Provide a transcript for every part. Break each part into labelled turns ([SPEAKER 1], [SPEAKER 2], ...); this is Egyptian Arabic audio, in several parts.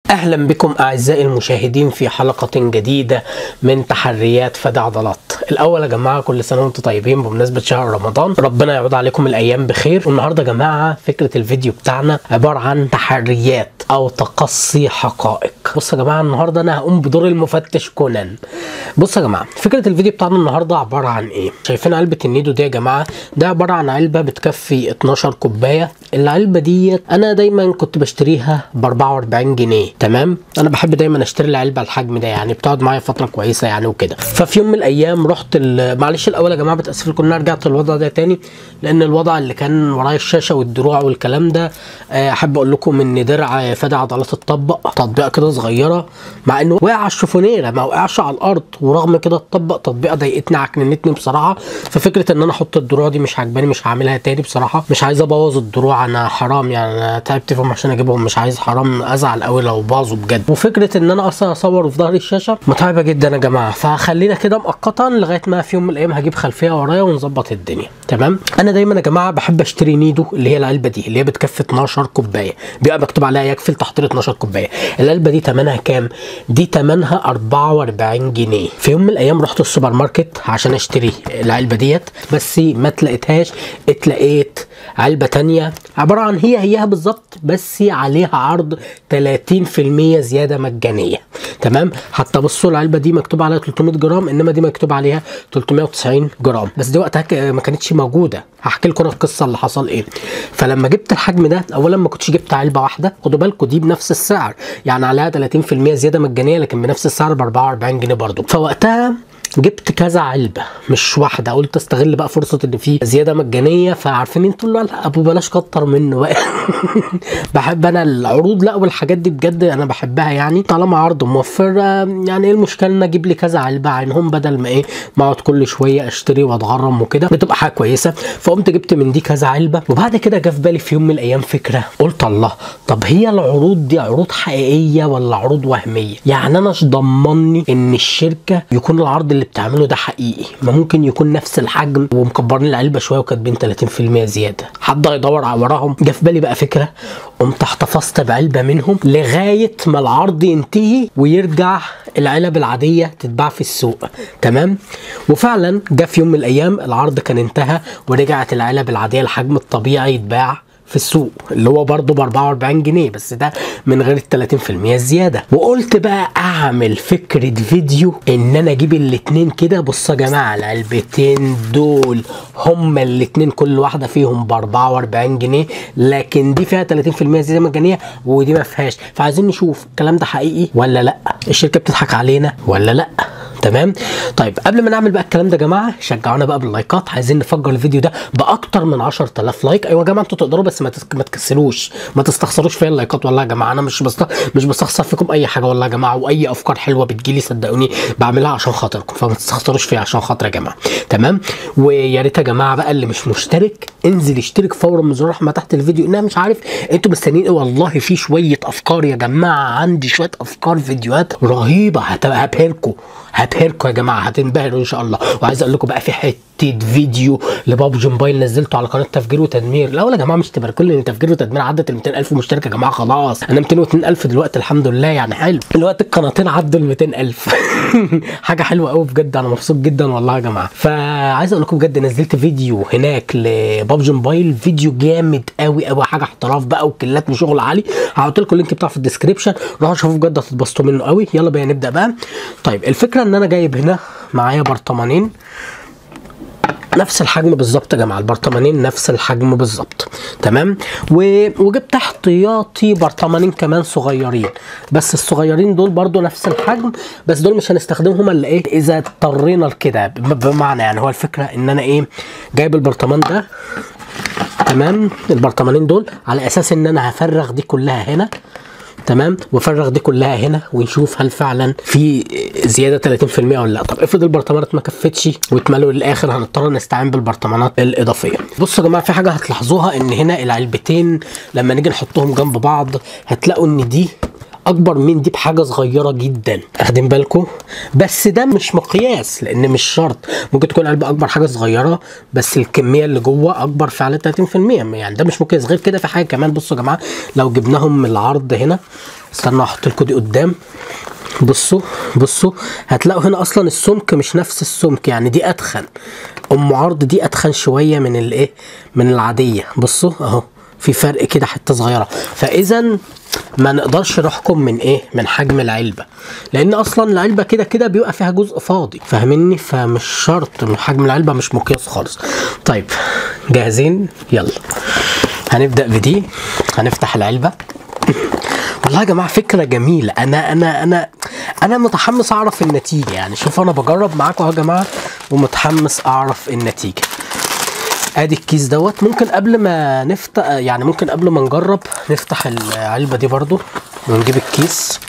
[SPEAKER 1] اهلا بكم اعزائي المشاهدين في حلقه جديده من تحريات فدي عضلات الاول يا جماعه كل سنه وانتم طيبين بمناسبه شهر رمضان ربنا يعود عليكم الايام بخير والنهارده يا جماعه فكره الفيديو بتاعنا عباره عن تحريات او تقصي حقائق بصوا يا جماعه النهارده انا هقوم بدور المفتش كونان بصوا يا جماعه فكره الفيديو بتاعنا النهارده عباره عن ايه شايفين علبه النيدو دي يا جماعه ده عباره عن علبه بتكفي 12 كوبايه العلبه ديت انا دايما كنت بشتريها ب 44 جنيه تمام انا بحب دايما اشتري العلبه الحجم ده يعني بتقعد معايا فتره كويسه يعني وكده ففي يوم من الايام رحت ال- معلش الاول يا جماعه بتاسف لكم ان أنا رجعت الوضع ده تاني لان الوضع اللي كان ورايا الشاشه والدروع والكلام ده آه، احب اقول لكم ان درع فادي عضلات اتطبق تطبيقه كده صغيره مع انه وقع على الشوفونيره ما وقعش على الارض ورغم كده اتطبق تطبيقه ضايقتني عكننتني بصراحه ففكره ان انا احط الدروع دي مش عاجباني مش هعملها تاني بصراحه مش عايز ابوظ الدروع انا حرام يعني انا تعبت فيهم عشان اجيبهم مش عايز حرام ازعل قوي لو باظوا بجد وفكره ان انا اصلا اصور في ظهر الشاشه متعبه جدا يا جماعه فخلينا كده مؤقتا لغايه ما في يوم من الايام هجيب خلفيه ورايا ونظبط الدنيا تمام انا دايما يا جماعه بحب اشتري نيدو اللي هي العلبه دي اللي هي بتكفي 12 كوبايه بيبقى مكتوب عليها يكفي لتحضير 12 كوبايه العلبه دي ثمنها كام دي ثمنها 44 جنيه في يوم من الايام رحت السوبر ماركت عشان اشتري العلبه ديت بس ما تلاقيتهاش اتلاقيت علبه تانية عباره عن هي هيها بالظبط بس عليها عرض 30% زياده مجانيه تمام حتى بصوا العلبه دي مكتوب عليها 300 جرام انما دي مكتوب عليها 390 جرام بس دي وقتها ك- ما كانتش موجوده هحكي لكم أنا القصه اللي حصل ايه فلما جبت الحجم ده اولا ما كنتش جبت علبه واحده خدوا بالكم دي بنفس السعر يعني عليها 30% زياده مجانيه لكن بنفس السعر ب 44 جنيه برضو فوقتها جبت كذا علبه مش واحده قلت استغل بقى فرصه ان في زياده مجانيه فعارفين انتوا اللي هو لا ابو بلاش كتر منه بقى بحب انا العروض لا والحاجات دي بجد انا بحبها يعني طالما عرض موفر آه، يعني ايه المشكله ان اجيب لي كذا علبه عنهم بدل ما ايه ما اقعد كل شويه اشتري واتغرم وكده بتبقى حاجه كويسه فقمت جبت من دي كذا علبه وبعد كده جه في بالي في يوم من الايام فكره قلت الله طب هي العروض دي عروض حقيقيه ولا عروض وهميه يعني انا مش ضمني ان الشركه يكون العرض اللي بتعمله ده حقيقي ما ممكن يكون نفس الحجم ومكبرين العلبه شويه وكاتبين 30% زياده حد هيدور على وراهم جه في بالي بقى فكره قمت احتفظت بعلبه منهم لغايه ما العرض ينتهي ويرجع العلب العاديه تتباع في السوق تمام وفعلا جه في يوم من الايام العرض كان انتهى ورجعت العلب العاديه الحجم الطبيعي يتباع في السوق اللي هو برضه ب 44 جنيه بس ده من غير ال 30% الزياده وقلت بقى اعمل فكره فيديو ان انا اجيب الاتنين كده بصوا يا جماعه العلبتين دول هما الاتنين كل واحده فيهم ب 44 جنيه لكن دي فيها 30% زياده مجانيه ودي ما فيهاش فعايزين نشوف الكلام ده حقيقي ولا لا الشركه بتضحك علينا ولا لا تمام طيب قبل ما نعمل بقى الكلام ده يا جماعه شجعونا بقى باللايكات عايزين نفجر الفيديو ده باكتر من 10000 لايك ايوه يا جماعه انتوا تقدروا بس ما تس- ما تكسلوش ما تستخسروش فيا اللايكات والله يا جماعه انا مش بست... مش بستخسر فيكم اي حاجه والله يا جماعه واي افكار حلوه بتجيلي صدقوني بعملها عشان خاطركم فما تستخسروش فيها عشان خاطر يا جماعه تمام ويا ريت يا جماعه بقى اللي مش مشترك انزل اشترك فورا من زر الرحمه تحت الفيديو انا مش عارف انتوا مستنيين ايه والله في شويه افكار يا جماعه عندي شويه افكار فيديوهات رهيبه هت- هبهركم هبهركم يا جماعه هتنبهروا ان شاء الله وعايز اقول لكم بقى في حته فيديو لبابجي موبايل نزلته على قناه تفجير وتدمير لا ولا يا جماعه مش تباركوا لي ان تفجير وتدمير عدت ال 200000 مشترك يا جماعه خلاص انا 202000 دلوقتي الحمد لله يعني حلو دلوقتي القناتين عدوا ال 200000 حاجه حلوه قوي بجد انا مبسوط جدا والله يا جماعه فعايز اقول لكم بجد نزلت فيديو هناك لبابجي موبايل فيديو جامد قوي قوي حاجه احتراف بقى وكلات وشغل عالي هحط لكم اللينك بتاعه في الديسكربشن روحوا شوفوا بجد هتتبسطوا منه قوي يلا بينا نبدا بقى طيب الفكره ان انا جايب هنا معايا برطمانين نفس الحجم بالظبط يا جماعه البرطمانين نفس الحجم بالظبط تمام و... وجبت احتياطي برطمانين كمان صغيرين بس الصغيرين دول برضو نفس الحجم بس دول مش هنستخدمهم الا ايه اذا اضطرينا لكده بم- بمعنى يعني هو الفكره ان انا ايه جايب البرطمان ده تمام البرطمانين دول على اساس ان انا هفرغ دي كلها هنا تمام وفرغ دي كلها هنا ونشوف هل فعلا في زياده 30% ولا لا طب افرض البرطمانات ما كفتش واتملوا للاخر هنضطر نستعين بالبرطمانات الاضافيه بصوا يا جماعه في حاجه هتلاحظوها ان هنا العلبتين لما نيجي نحطهم جنب بعض هتلاقوا ان دي اكبر من دي بحاجه صغيره جدا اخدين بالكم بس ده مش مقياس لان مش شرط ممكن تكون علبه اكبر حاجه صغيره بس الكميه اللي جوه اكبر فعلا 30% يعني ده مش مقياس غير كده في حاجه كمان بصوا يا جماعه لو جبناهم من العرض هنا استنى احط لكم دي قدام بصوا بصوا هتلاقوا هنا اصلا السمك مش نفس السمك يعني دي اتخن ام عرض دي اتخن شويه من الايه من العاديه بصوا اهو في فرق كده حته صغيره فاذا ما نقدرش نحكم من ايه من حجم العلبه لان اصلا العلبه كده كده بيبقى فيها جزء فاضي فاهمني فمش شرط من حجم العلبه مش مقياس خالص طيب جاهزين يلا هنبدا بدي هنفتح العلبه والله يا جماعه فكره جميله انا انا انا انا متحمس اعرف النتيجه يعني شوف انا بجرب معاكم اهو يا جماعه ومتحمس اعرف النتيجه ادي الكيس دوت ممكن قبل ما نفتح يعني ممكن قبل ما نجرب نفتح العلبه دي برضو ونجيب الكيس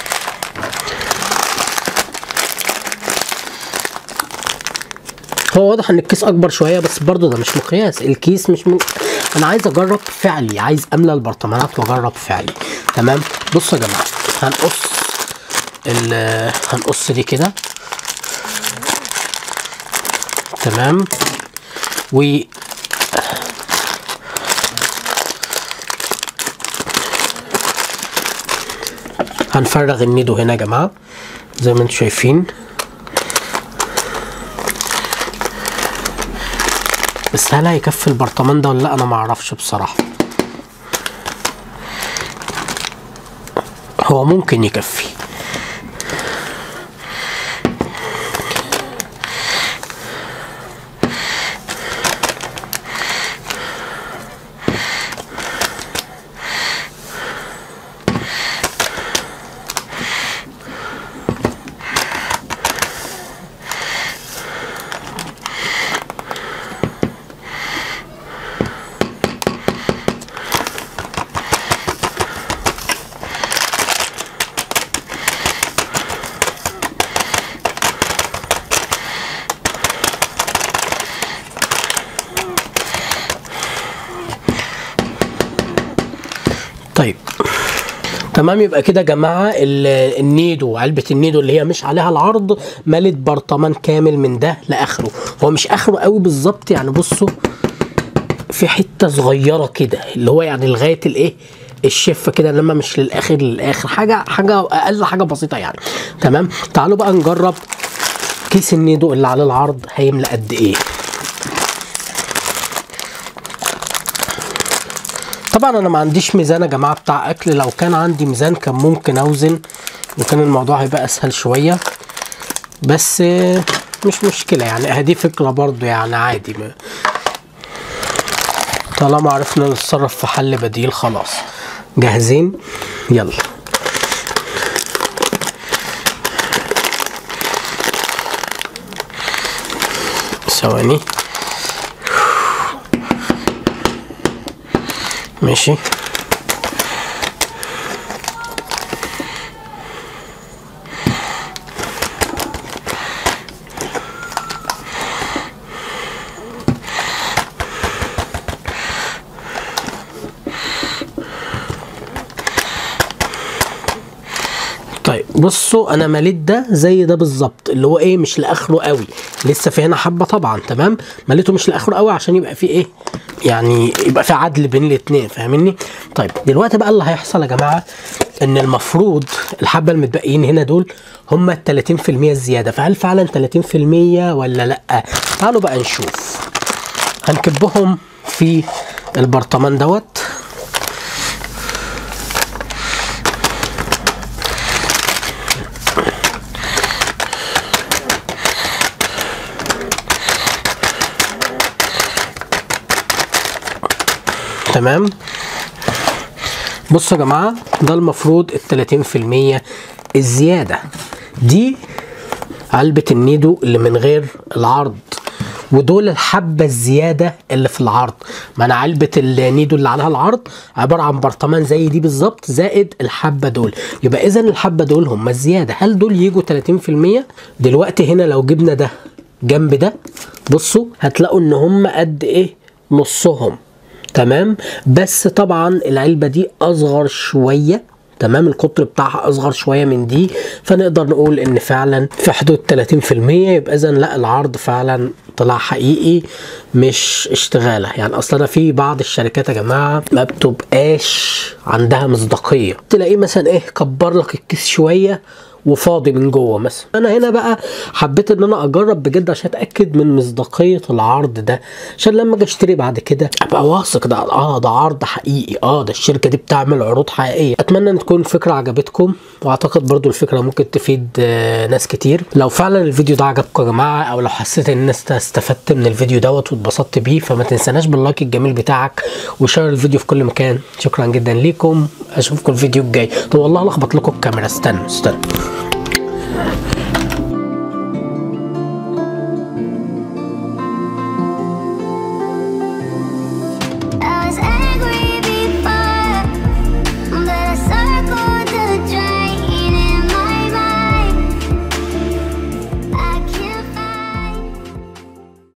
[SPEAKER 1] هو واضح ان الكيس اكبر شويه بس برضو ده مش مقياس الكيس مش من... انا عايز اجرب فعلي عايز املى البرطمانات واجرب فعلي تمام بصوا يا جماعه هنقص ال... هنقص دي كده تمام و هنفرغ النيدو هنا يا جماعه زي ما انتم شايفين بس هل هيكفي البرطمان ده ولا لا انا ما اعرفش بصراحه هو ممكن يكفي طيب تمام يبقى كده يا جماعه ال- النيدو علبه النيدو اللي هي مش عليها العرض ملت برطمان كامل من ده لاخره هو مش اخره قوي بالظبط يعني بصوا في حته صغيره كده اللي هو يعني لغايه الايه الشفه كده انما مش للاخر للاخر حاجه حاجه اقل حاجه بسيطه يعني تمام تعالوا بقى نجرب كيس النيدو اللي على العرض هيملى قد ايه طبعا انا ما عنديش ميزان يا جماعه بتاع اكل لو كان عندي ميزان كان ممكن اوزن وكان الموضوع هيبقى اسهل شويه بس آه، مش مشكله يعني اهي دي فكره برضو يعني عادي ما- طالما عرفنا نتصرف في حل بديل خلاص جاهزين يلا ثواني ماشي طيب بصوا انا مليت ده زي ده بالظبط اللي هو ايه مش لاخره قوي لسه في هنا حبه طبعا تمام مليته مش لاخره قوي عشان يبقى في ايه يعني يبقى في عدل بين الاثنين فاهمني طيب دلوقتي بقى اللي هيحصل يا جماعه ان المفروض الحبه المتبقيين هنا دول هم ال 30% الزياده فهل فعلا 30% ولا لا تعالوا بقى نشوف هنكبهم في البرطمان دوت تمام بصوا يا جماعه ده المفروض ال 30% الزياده دي علبه النيدو اللي من غير العرض ودول الحبه الزياده اللي في العرض ما انا علبه النيدو اللي عليها العرض عباره عن برطمان زي دي بالظبط زائد الحبه دول يبقى اذا الحبه دول هم الزياده هل دول يجوا 30% دلوقتي هنا لو جبنا ده جنب ده بصوا هتلاقوا ان هم قد ايه نصهم تمام بس طبعا العلبه دي اصغر شويه تمام القطر بتاعها اصغر شويه من دي فنقدر نقول ان فعلا في حدود 30% يبقى اذا لا العرض فعلا طلع حقيقي مش اشتغاله يعني اصلا في بعض الشركات يا جماعه ما بتبقاش عندها مصداقيه تلاقيه مثلا ايه كبر لك الكيس شويه وفاضي من جوه مثلا انا هنا بقى حبيت ان انا اجرب بجد عشان اتاكد من مصداقيه العرض ده عشان لما اجي اشتري بعد كده ابقى واثق ده اه ده عرض حقيقي اه ده الشركه دي بتعمل عروض حقيقيه اتمنى ان تكون الفكره عجبتكم واعتقد برضو الفكره ممكن تفيد آه ناس كتير لو فعلا الفيديو ده عجبكم يا جماعه او لو حسيت ان الناس استفدت من الفيديو دوت واتبسطت بيه فما تنساناش باللايك الجميل بتاعك وشير الفيديو في كل مكان شكرا جدا ليكم اشوفكم الفيديو الجاي طب والله لخبط لكم الكاميرا استنوا استنوا